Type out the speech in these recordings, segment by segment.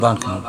عنكم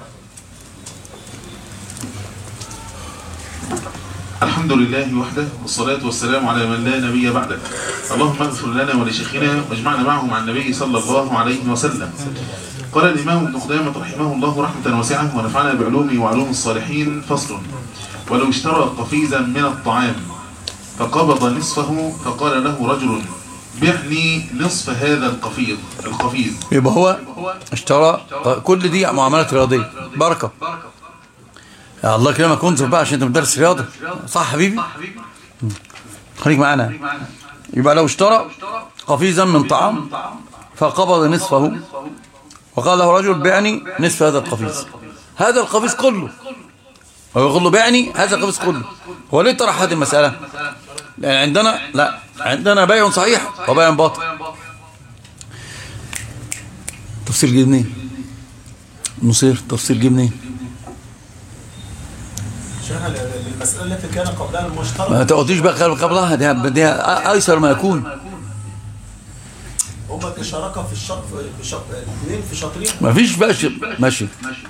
الحمد لله وحده والصلاة والسلام على من لا نبي بعده اللهم اغفر لنا ولشيخنا واجمعنا معه مع النبي صلى الله عليه وسلم قال الإمام ابن قدامة رحمه الله رحمة واسعة ونفعنا بعلومه وعلوم الصالحين فصل ولو اشترى قفيزا من الطعام فقبض نصفه فقال له رجل بعني نصف هذا القفيز القفيز يبقى هو اشترى كل دي معاملات رياضية بركة يا الله يكرمك انظر بقى عشان انت مدرس رياضة صح حبيبي خليك معانا يبقى لو اشترى قفيزا من طعام فقبض نصفه وقال له رجل بعني نصف هذا القفيز هذا القفيز كله ويقول له بعني هذا القفيز كله هو ليه طرح هذه المسألة لأن عندنا لا عندنا بيع صحيح وبيع باطل تفسير جه منين نصير تفسير جه منين شرح المسألة التي كان قبلها المشترك ما تقعديش بقى قبلها دي, دي ايسر ما يكون هما كشراكة في الشق في شق اثنين في شاطرين ما فيش بقى ش- ماشي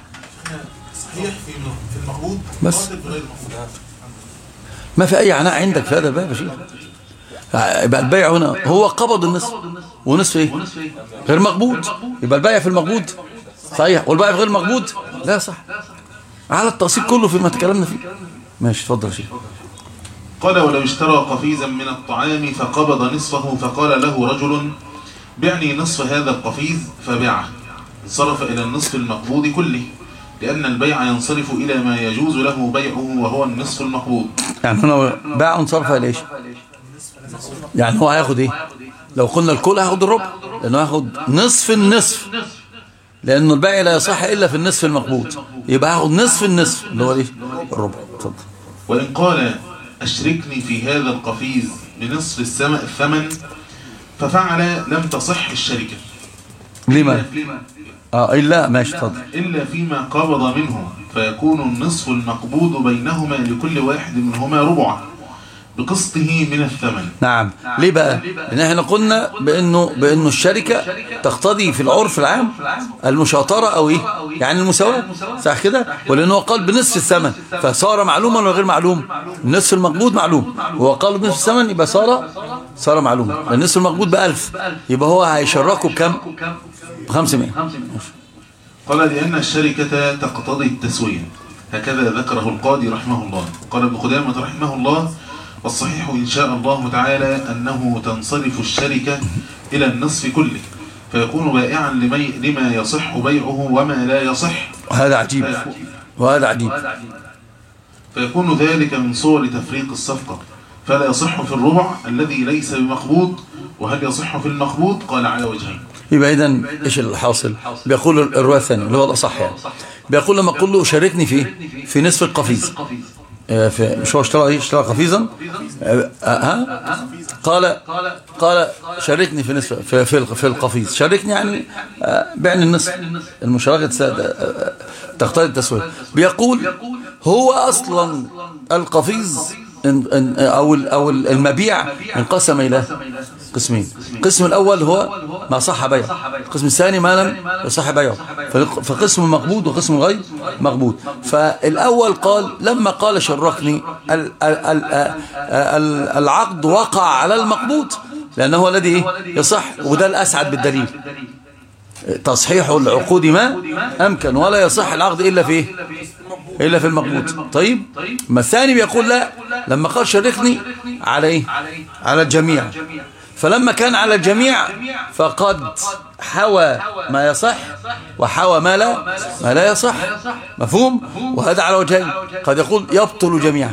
صحيح في في المقبوض بس. باطل في غير المقبوض ما في اي عناء عندك في هذا الباب يا شيخ يبقى البيع هنا هو قبض النصف ونصف ايه غير مقبوض يبقى البيع في المقبوض صحيح والبيع في غير المقبوض لا صح على التأصيل كله فيما تكلمنا فيه ماشي اتفضل يا شيخ قال ولو اشترى قفيزا من الطعام فقبض نصفه فقال له رجل بعني نصف هذا القفيز فباعه انصرف إلى النصف المقبوض كله لأن البيع ينصرف إلى ما يجوز له بيعه وهو النصف المقبوض يعني هنا باع انصرف الى ايش يعني هو هياخد ايه لو قلنا الكل هياخد الربع لانه هياخد نصف النصف لانه البيع لا يصح الا في النصف المقبوض يبقى هياخد نصف النصف اللي هو ايه الربع اتفضل وإن قال أشركني في هذا القفيز بنصف السم- الثمن ففعل لم تصح الشركة لما اه الا ماشي اتفضل إلا فيما قبض منه فيكون النصف المقبوض بينهما لكل واحد منهما ربعه بقسطه من الثمن نعم ليه بقى لان احنا قلنا بانه بانه الشركه تقتضي في العرف العام المشاطره او ايه يعني المساواه صح كده ولانه قال بنصف الثمن فصار معلوما ولا غير معلوم النصف المقبوض معلوم هو قال بنصف الثمن يبقى صار صار معلوما النصف المقبوض ب 1000 يبقى هو هيشركه بكم ب 500 قال لأن الشركة تقتضي التسوية هكذا ذكره القاضي رحمه الله قال ابن قدامة رحمه الله والصحيح إن شاء الله تعالى أنه تنصرف الشركة إلى النصف كله فيكون بائعا لمي لما يصح بيعه وما لا يصح وهذا عجيب وهذا عجيب فيكون ذلك من صور تفريق الصفقة فلا يصح في الربع الذي ليس بمقبوض وهل يصح في المقبوض قال على وجهين يبقى اذا ايش الحاصل بيقول الروايه الثانيه اللي هو الاصح يعني بيقول لما اقول له شاركني في في نصف القفيز آه، في مش هو اشترى ايه اشترى قفيزا آه، آه، ها قال قال شاركني في نصف في في, في القفيز شاركني يعني آه، بعني النصف المشاركه تس- آه، تقتضي التسويه بيقول هو اصلا القفيز إن- إن- او ال- او المبيع انقسم الى قسمين القسم الأول هو ما صح بيعه القسم الثاني ما لم يصح بيعه فالق- فقسم مقبوض وقسم غير مقبوض فالأول قال لما قال شركني ال- ال- ال- ال- العقد وقع على المقبوض لأنه هو الذي إيه؟ يصح وده الأسعد بالدليل تصحيح العقود ما أمكن ولا يصح العقد إلا في إيه؟ إلا في المقبوض طيب ما الثاني بيقول لا لما قال شاركني على إيه على الجميع فلما كان على الجميع فقد حوى ما يصح وحوى ما لا ما لا يصح مفهوم وهذا على وجهين قد يقول يبطل جميعا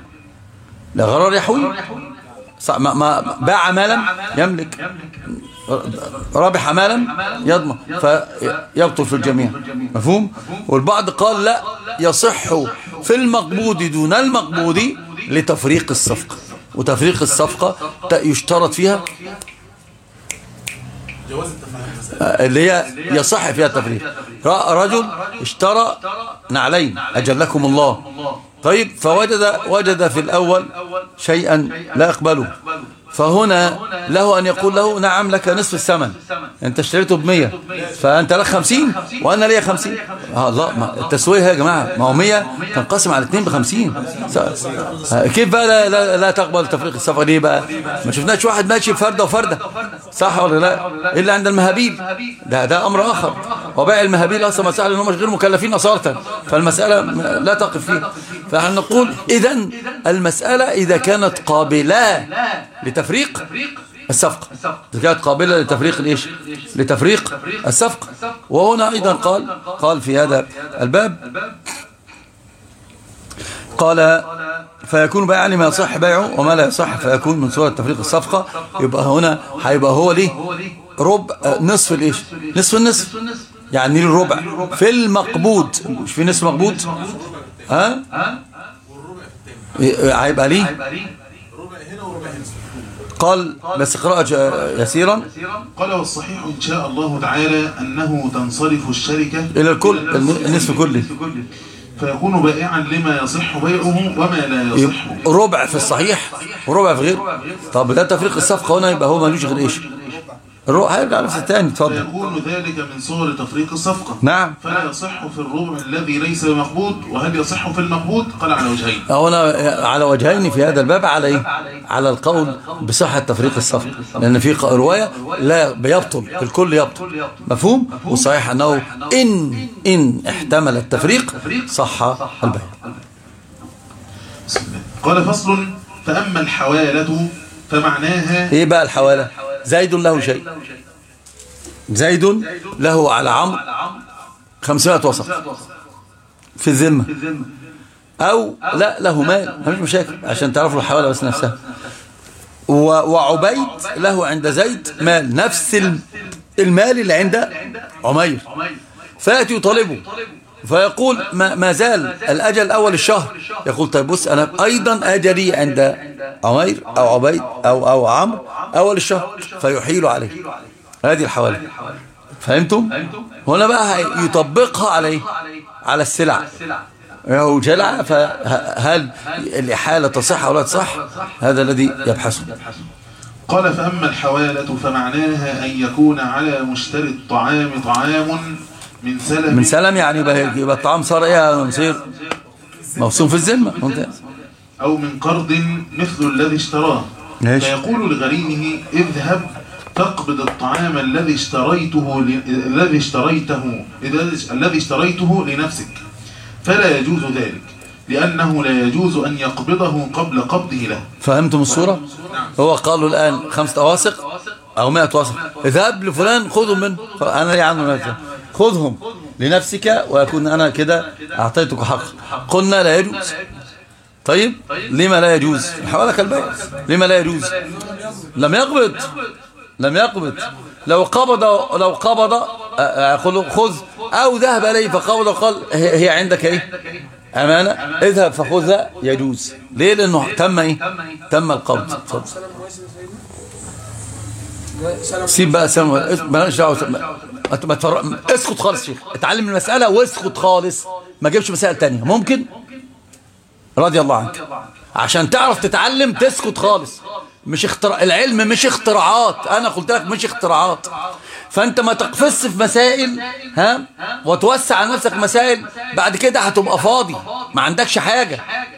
لا غرار يحوي صح، ما ما باع ما لم يملك ربح ما لم يضمن فيبطل في الجميع مفهوم والبعض قال لا يصح في المقبوض دون المقبوض لتفريق الصفقة وتفريق الصفقة ت- يشترط فيها جواز التفاهم آه، اللي هي يصح فيها التفريق ر- رجل اشترى نعلين أجلكم الله طيب فوجد وجد في الأول شيئا لا يقبله فهنا له أن يقول له نعم لك نصف الثمن أنت اشتريته بمية فأنت لك خمسين وأنا ليا خمسين آه الله ما التسوية يا جماعة ما هو مية تنقسم على اثنين بخمسين س- آه، كيف بقى لا, لا, لا تقبل تفريق الصفقة ليه بقى ما شفناش واحد ماشي بفردة وفردة صح ولا لا إلا عند المهابيل ده ده أمر آخر وبيع المهابيل أصلا مسألة أنهم غير مكلفين أصالة فالمسألة لا تقف فيها فنحن نقول إذا المسألة إذا كانت قابلة لتفريق الصفقة إذا كانت قابلة لتفريق الإيش لتفريق الصفقة وهنا أيضا قال قال في هذا الباب قال فيكون بيعا لما يصح بيعه وما لا يصح فيكون من صورة تفريق الصفقة يبقى هنا هيبقى هو ليه ربع آه، نصف الايش نصف النصف يعني ليه الربع في المقبوض مش في نصف مقبوض ها هيبقى ليه ربع هنا وربع هنا قال بس قراءة ج- يسيرا قال والصحيح إن شاء الله تعالى أنه تنصرف الشركة إلى الكل النصف كله فيكون بائعا لما يصح بيعه وما لا يصح يبقى ربع في الصحيح وربع في غير طب ده تفريق الصفقة هنا يبقى هو مالوش غير ايش الربع هيرجع نفس الثاني اتفضل فيكون ذلك من صور تفريق الصفقة نعم فلا يصح في الربع الذي ليس بمقبوض وهل يصح في المقبوض قال على وجهين هنا على وجهين في هذا الباب على ايه على القول بصحة تفريق الصفقة لأن في ق- رواية لا بيبطل الكل يبطل مفهوم وصحيح أنه إن إن احتمل التفريق صح البيع بسم الله. قال فصل فأما الحوالة فمعناها ايه بقى الحوالة زيد له شيء زيد له على عمرو 500 وسط في الذمة أو لا له مال مفيش مشاكل عشان تعرفوا الحوالة بس نفسها و- وعبيد له عند زيد مال نفس الم- المال اللي عند عمير فيأتي يطالبه فيقول ما, ما زال الأجل أول الشهر يقول طيب بص أنا أيضا أجلي عند عمير أو عبيد أو, أو عمرو أول الشهر فيحيل عليه هذه الحوالي فهمتم؟ هنا بقى هي- يطبقها على إيه؟ على السلع هو جلع فهل الإحالة تصح أو لا تصح هذا الذي يبحثه قال فأما الحوالة فمعناها أن يكون على مشتري الطعام طعام من سلم من سلام يعني يبقى, يبقى الطعام صار إيه يا نصير موسوم في الذمة ممتاز أو من قرض مثل الذي اشتراه ماشي. فيقول لغريمه اذهب تقبض الطعام الذي اشتريته ل... الذي اشتريته الذي اشتريته لنفسك فلا يجوز ذلك لأنه لا يجوز أن يقبضه قبل قبضه له فهمتم الصورة هو قالوا الآن خمسة أواسق أو مائة واسق اذهب لفلان خذهم منه أنا لي عنه نفسه خذهم لنفسك ويكون أنا كده أعطيتك حق قلنا لا يجوز طيب لما لا يجوز حوالك البيع لما لا يجوز لم يقبض لم يقبض لو قبض لو قبض أ- يقول خذ أو ذهب إليه فقبض وقال هي هي عندك إيه أمانة اذهب فخذها يجوز ليه لأنه تم إيه تم القبض اتفضل. سيب بقى سلام مالناش دعوه ما- ما تفر- اسكت خالص يا شيخ اتعلم المسألة واسكت خالص ما تجيبش مسائل تانية ممكن رضي الله عنك عشان تعرف تتعلم تسكت خالص مش اختراع العلم مش اختراعات انا قلت لك مش اختراعات فانت ما تقفز في مسائل ها وتوسع على نفسك مسائل بعد كده هتبقى فاضي ما عندكش حاجة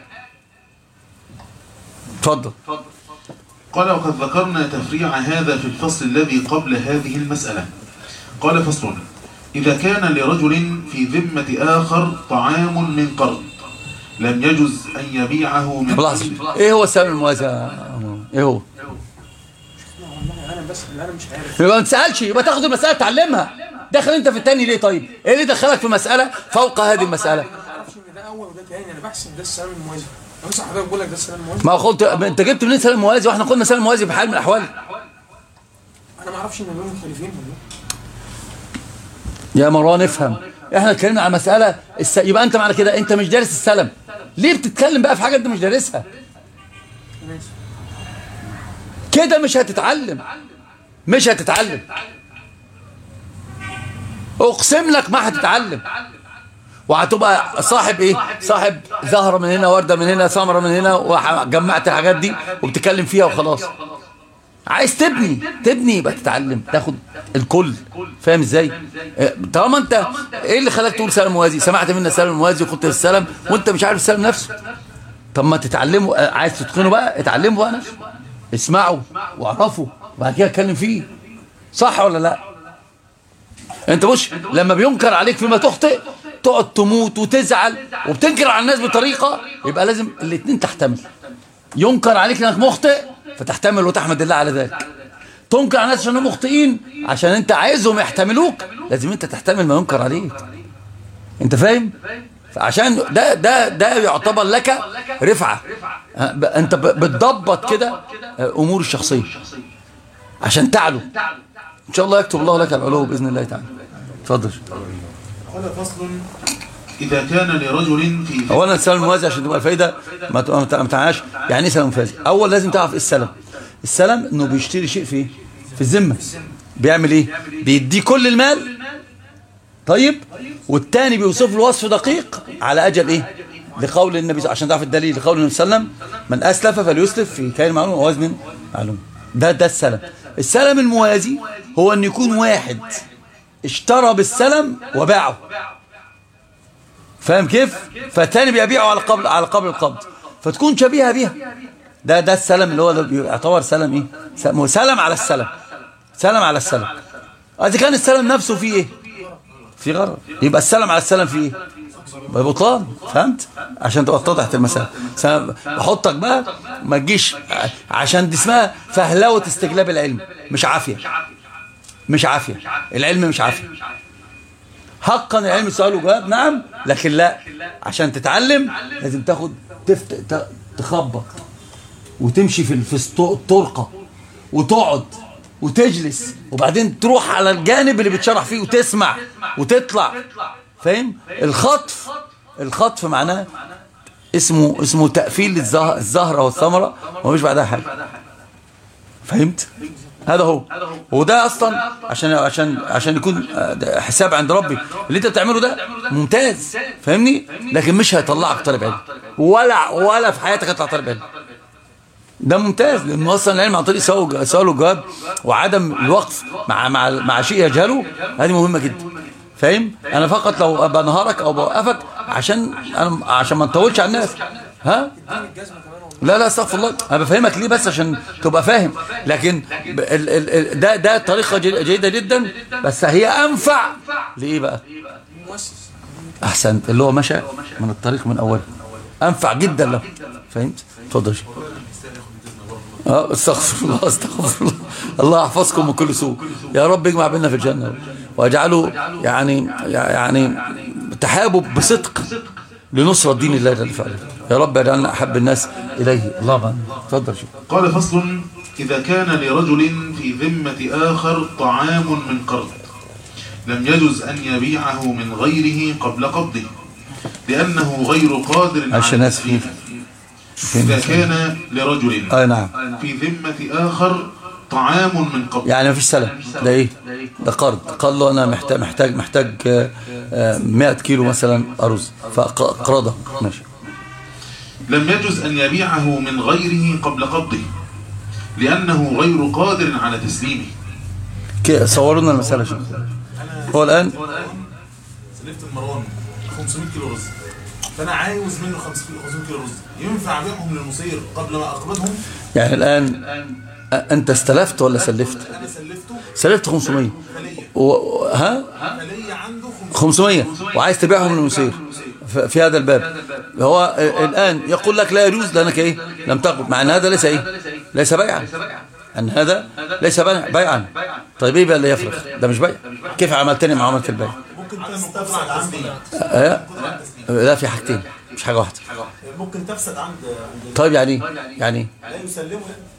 اتفضل قال وقد ذكرنا تفريع هذا في الفصل الذي قبل هذه المسألة قال فصل إذا كان لرجل في ذمة آخر طعام من قرض لم يجز أن يبيعه من طب لحظة ايه هو السبب الموازي يا عمر؟ ايه هو انا بس انا مش عارف يبقى ما تسالش يبقى تاخد المساله تعلمها داخل انت في التاني ليه طيب ايه اللي دخلك في مساله فوق هذه المساله ما اعرفش ان ده اول وده تاني انا بحسب ده السلام الموازي انا بس حضرتك بقول لك ده السلام الموازي ما قلت انت جبت منين سلام موازي واحنا قلنا سلام موازي بحال من الاحوال انا ما اعرفش ان دول مختلفين ولا يا مروان افهم احنا اتكلمنا عن مساله الس... يبقى انت معنى كده انت مش دارس السلم ليه بتتكلم بقى في حاجه انت مش دارسها ماشي كده مش هتتعلم مش هتتعلم اقسم لك ما هتتعلم وهتبقى صاحب ايه صاحب زهره من هنا ورده من هنا ثمره من هنا وجمعت الحاجات دي وبتتكلم فيها وخلاص عايز تبني تبني يبقى تتعلم تاخد الكل فاهم ازاي اه، طالما انت ايه اللي خلاك تقول سلام موازي سمعت منا سلام موازي وقلت السلام وانت مش عارف السلام نفسه طب ما تتعلموا اه، عايز تتقنوا بقى اتعلموا بقى نفسه اسمعوا واعرفوا وبعد كده اتكلم فيه صح ولا لا انت بص لما بينكر عليك فيما تخطئ تقعد تموت وتزعل وبتنكر على الناس بطريقة يبقى لازم الاثنين تحتمل ينكر عليك انك مخطئ فتحتمل وتحمد الله على ذلك تنكر على الناس عشان مخطئين عشان انت عايزهم يحتملوك لازم انت تحتمل ما ينكر عليك انت فاهم عشان ده ده ده يعتبر لك رفعة انت بتضبط كده امور الشخصية عشان تعلو ان شاء الله يكتب الله لك العلو باذن الله تعالى اتفضل قال فصل إذا كان لرجل في اولا السلام الموازي عشان تبقى الفايده ما تعرفش يعني ايه سلام موازي اول لازم تعرف ايه السلام السلام انه بيشتري شيء في في الذمه بيعمل ايه بيديه كل المال طيب والتاني بيوصف له وصف دقيق على اجل ايه لقول النبي عشان تعرف الدليل لقول النبي صلى الله عليه وسلم من اسلف فليسلف في كائن معلوم ووزن معلوم ده ده السلام السلام الموازي هو ان يكون واحد اشترى بالسلم وباعه فاهم كيف فالتاني بيبيعه على قبل على قبل القبض فتكون شبيهه بيها ده ده السلم اللي هو يعتبر سلم ايه سلم على السلم سلم على السلم اذا كان السلم نفسه فيه ايه في غرض يبقى السلم على السلم فيه ايه بطلان فهمت عشان تبقى اتضحت المسألة بحطك بقى ما تجيش عشان دي اسمها فهلوة استجلاب العلم مش عافية مش عافية العلم مش عافية حقا العلم سؤال وجواب نعم لكن لا عشان تتعلم لازم تاخد تفت... تخبط وتمشي في في الطرقة وتقعد وتجلس وبعدين تروح على الجانب اللي بتشرح فيه وتسمع وتطلع فاهم الخطف الخطف معناه اسمه اسمه تقفيل الزهرة والثمرة ومش بعدها حاجة فهمت هذا هو وده اصلا عشان عشان عشان يكون حساب عند ربي اللي انت بتعمله ده ممتاز فاهمني لكن مش هيطلعك طالب علم ولا ولا في حياتك هتطلع طالب علم ده ممتاز لانه اصلا العلم عن طريق سؤال وجواب وعدم الوقف مع مع مع شيء يجهله هذه مهمه جدا فاهم انا فقط لو بنهارك او بوقفك عشان انا عشان ما نطولش على الناس ها لا لا استغفر الله انا بفهمك ليه بس عشان تبقى فاهم لكن ال ال ده ده طريقه جيده جدا بس هي انفع لايه بقى احسنت اللي هو مشى من الطريق من اوله انفع جدا له فهمت اتفضل اه استغفر الله استغفر الله الله يحفظكم من كل سوء يا رب اجمع بيننا في الجنه واجعله يعني يعني تحابب بصدق لنصرة دين الله جل وعلا يا رب اجعلنا احب الناس اليه اللهم تفضل شوف قال فصل اذا كان لرجل في ذمة اخر طعام من قرض لم يجز ان يبيعه من غيره قبل قبضه لانه غير قادر على تسليمه إذا كان لرجل آه نعم في ذمة آخر طعام من قبل يعني ما فيش سلم ده ايه ده قرض قال له انا محتاج محتاج محتاج 100 كيلو مثلا ارز فقرضه ماشي لم يجز ان يبيعه من غيره قبل قبضه لانه غير قادر على تسليمه صوروا لنا المساله شوف هو الان سلفت المروان 500 كيلو رز فانا عاوز منه 500 كيلو رز ينفع ابيعهم للمصير قبل ما اقبضهم يعني الان انت استلفت ولا سلفت انا سلفته سلفت 500 و... ها فليا عنده 500 وعايز تبيعهم للمصير في هذا الباب هو الآن يقول لك لا يجوز لأنك إيه لم تقبض مع أن هذا ليس إيه ليس بيعا أن هذا ليس بيعا طيب إيه بقى اللي يفرق ده مش بيع كيف عملتني مع عملة البيع ممكن تفسد عندي لا في حاجتين مش حاجة واحدة ممكن تفسد عند طيب يعني يعني لا يسلمه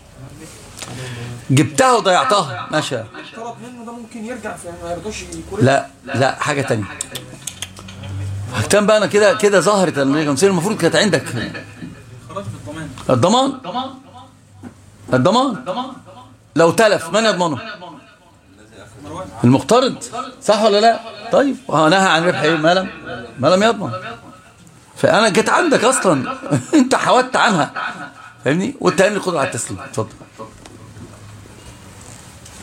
جبتها وضيعتها ماشي طلب منه ده ممكن يرجع في ما يرضوش يكون لا لا حاجة تانية حاجتين بقى انا كده كده ظهرت المصير المفروض كانت عندك الضمان الضمان لو تلف من يضمنه المقترض صح ولا لا طيب نهى عن ربح ايه ما لم ما لم يضمن فانا جيت عندك اصلا انت حودت عنها فاهمني والتاني القدره على التسليم اتفضل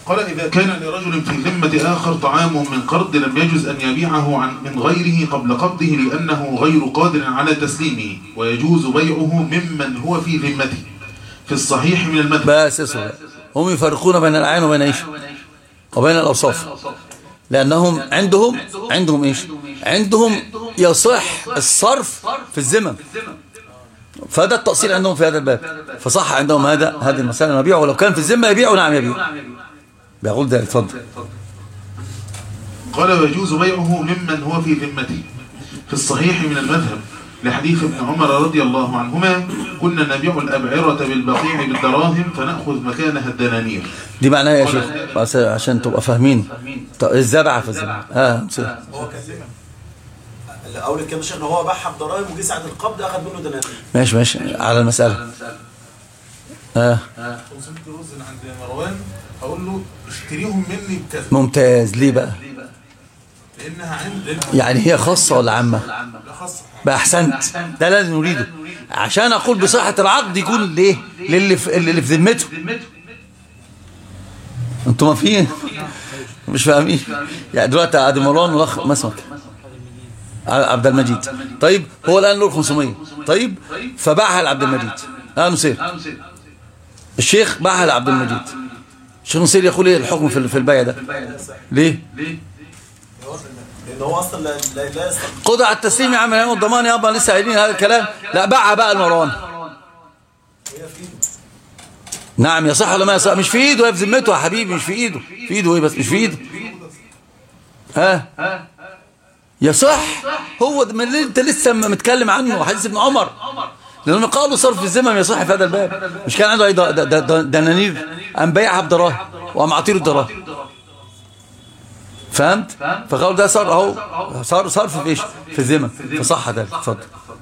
قال إذا كان لرجل في ذمة آخر طعام من قرض لم يجوز أن يبيعه عن من غيره قبل قبضه لأنه غير قادر على تسليمه ويجوز بيعه ممن هو في ذمته في الصحيح من المذهب بس اسمه هم يفرقون بين العين وبين ايش وبين الاوصاف لانهم عندهم عندهم ايش عندهم يصح الصرف في الذمم فده التأصيل عندهم في هذا الباب فصح عندهم هذا هذه المسألة يبيعوا ولو كان في الذمة يبيعوا نعم يبيعوا بيقول ذلك اتفضل قال ويجوز بيعه ممن هو في ذمته في الصحيح من المذهب لحديث ابن عمر رضي الله عنهما كنا نبيع الأبعرة بالبقيع بالدراهم فنأخذ مكانها الدنانير دي معناها يا شيخ بس عشان تبقى فاهمين طب الزبعة في الزبعة اه صح. هو كان الاول كان الشيخ ان هو باعها بضرائب وجه ساعه القبض اخذ منه دنانير ماشي ماشي على المسألة اه 500 كيلو رز من عند مروان هقول له اشتريهم مني بكذا ممتاز ليه بقى لانها عند لأنها يعني هي خاصة ولا عامة لا خاصه بقى احسنت ده لازم نريده عشان اقول بصحة العقد يكون ليه للي في, اللي في ذمته انتوا ما فيه مش فاهمين يعني دلوقتي عبد المروان والاخ ما اسمك عبد المجيد طيب هو الان له 500 طيب فباعها لعبد المجيد اه نصير الشيخ باعها لعبد المجيد الشيخ نصير يقول ايه الحكم في في البيع ده ليه لان هو اصلا لا لا, لا يستطيع قضى على التسليم يا عم الامام الضمان يابا لسه قايلين هذا الكلام لا باعها بقى المروان هي في ايده نعم يصح ولا ما يصح مش في ايده هي في ذمته يا حبيبي مش في ايده في ايده ايه بس مش في ايده ها يصح هو ده من اللي انت لسه م- متكلم عنه حديث ابن عمر لانه قالوا صرف الذمم يصح في هذا الباب مش كان عنده اي د- د- د- دنانير قام بايعها بدراهم وقام عاطيله الدراهم فهمت فقالوا ده صار اهو صار صرف في ايش في الذمم فصح ذلك اتفضل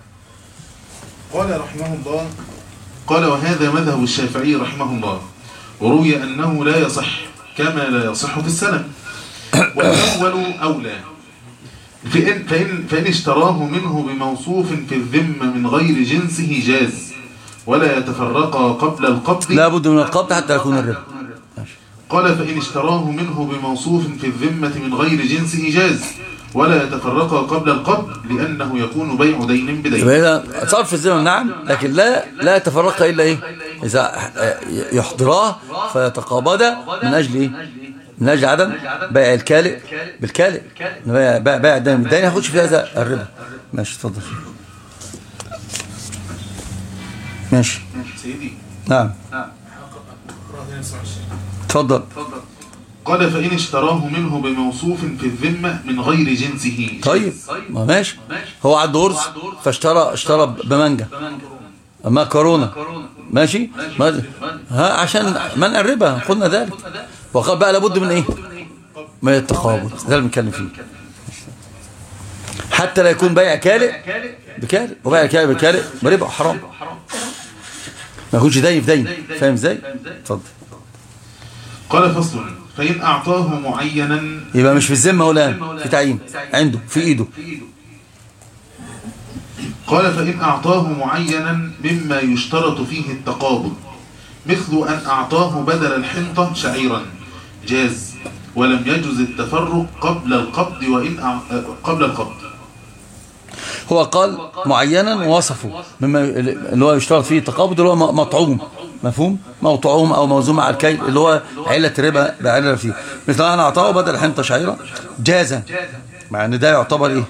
قال رحمه الله قال وهذا مذهب الشافعي رحمه الله وروي أنه لا يصح كما لا يصح في السلم والأول أولى فإن, فإن, فإن اشتراه منه بموصوف في الذمة من غير جنسه جاز ولا يتفرقا قبل القبض لا بد من القبض حتى يكون الربا ماشي. قال فإن اشتراه منه بموصوف في الذمة من غير جنسه جاز ولا يتفرقا قبل القبض لأنه يكون بيع دين بدين يبقى إذا صرف الزمن نعم لكن لا لا يتفرق إلا إيه إذا يحضراه فيتقابضا من أجل إيه من أجل عدم بيع الكالئ بالكالئ بيع بيع بيع الدين بالدين هيخش في هذا الربا ماشي اتفضل ماشي سيدي نعم اقرا تاني 29 اتفضل قال فإن اشتراه منه بموصوف في الذمة من غير جنسه طيب ما ماشي هو عنده غرز فاشترى اشترى بمانجا مكرونه ماشي ما ها عشان منع الربا قلنا ذلك وقال بقى لابد من ايه من التقابض ده اللي بنتكلم فيه حتى لا يكون بيع كالئ بكالئ وبيع كالئ بكالئ بربا حرام ما يكونش دين في دين فاهم ازاي اتفضل قال فصل فإن أعطاه معينا يبقى مش في الذمه هو الان في تعيين عنده في ايده قال فإن أعطاه معينا مما يشترط فيه التقابض مثل أن أعطاه بدل الحنطة شعيرا جاز ولم يجز التفرق قبل القبض وإن أع... قبل القبض هو قال معينا ووصفه مما اللي هو يشترط فيه التقابض اللي هو م- مطعوم مفهوم موطعوم او موزوم على الكيل اللي هو علة ربا بعلة فيه مثل انا اعطاه بدل حنطة شعيرة جازا مع ان ده يعتبر ايه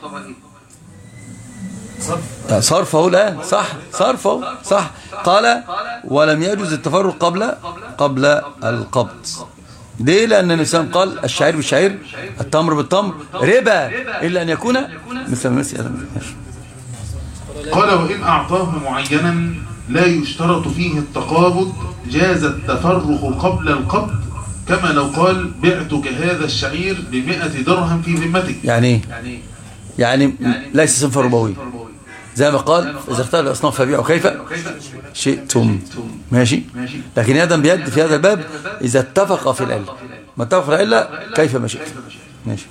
صرف صرف اهو الان صح صرف اهو صح قال ولم يجوز التفرق قبل قبل القبض ليه لان الانسان قال الشعير بالشعير التمر بالتمر ربا الا ان يكون مثل مثل ماشي. قال وإن أعطاه معينا لا يشترط فيه التقابض جاز التفرق قبل القبض كما لو قال بعتك هذا الشعير بمئة درهم في ذمتك يعني ايه يعني ليس صنفا ربوي زي ما قال إذا اختار الأصناف فبيعوا كيف شئتم ماشي لكن يدا بيد في هذا الباب إذا اتفق في العلة ما اتفق في العلة كيف ما شئتم ماشي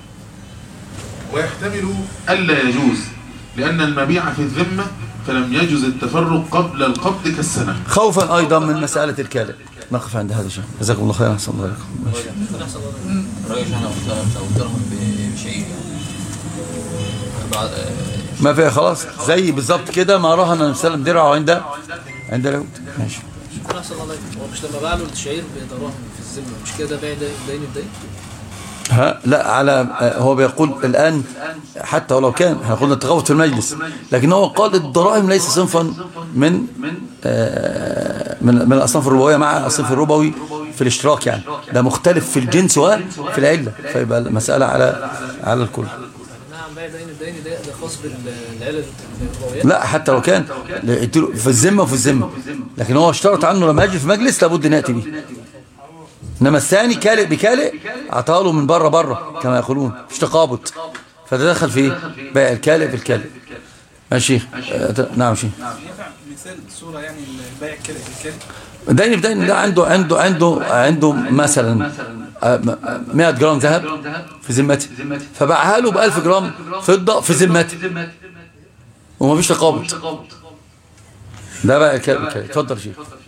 ويحتمل ألا يجوز لأن المبيع في الذمة فلم يجوز التفرق قبل القبض كالسنة خوفا أيضا من مسألة الكالئ نقف عند هذا يا شيخ جزاكم الله خيرا احسن الله عليكم ماشي. الراجل احنا لو درهم بشعير بعد ما فيها خلاص زي بالظبط كده ما رهن سلم درعه عند عند اليهود ماشي احسن الله عليك هو مش لما باع له الشعير بدراهم في الذمه مش كده بيع دين دين بدين ها لا على هو بيقول الآن حتى ولو كان احنا قلنا التغوط في المجلس لكن هو قال الضرائب ليس صنفا من آه، من من الأصناف الربوية مع الصنف الربوي في الاشتراك يعني ده مختلف في الجنس وفي العلة فيبقى المسألة على على الكل نعم بيع دين الدين ده ده خاص بالعلل الربويات لا حتى لو كان اديله في الذمة وفي الذمة لكن هو اشترط عنه لما يجي في مجلس لابد نأتي به انما الثاني كالئ بكالئ اعطاه له من بره بره كما يقولون مش تقابض فده دخل في ايه؟ بيع الكالئ بالكالئ ماشي آه، ت- نعم شيخ ينفع مثال صورة يعني البيع الكلى الكلى دين بدين ده عنده عنده عنده عنده مثلا آه، م- آه، 100 جرام ذهب في ذمته فباعها له ب 1000 جرام فضه في ذمته ومفيش تقابض ده بقى الكالئ بالكالئ اتفضل يا شيخ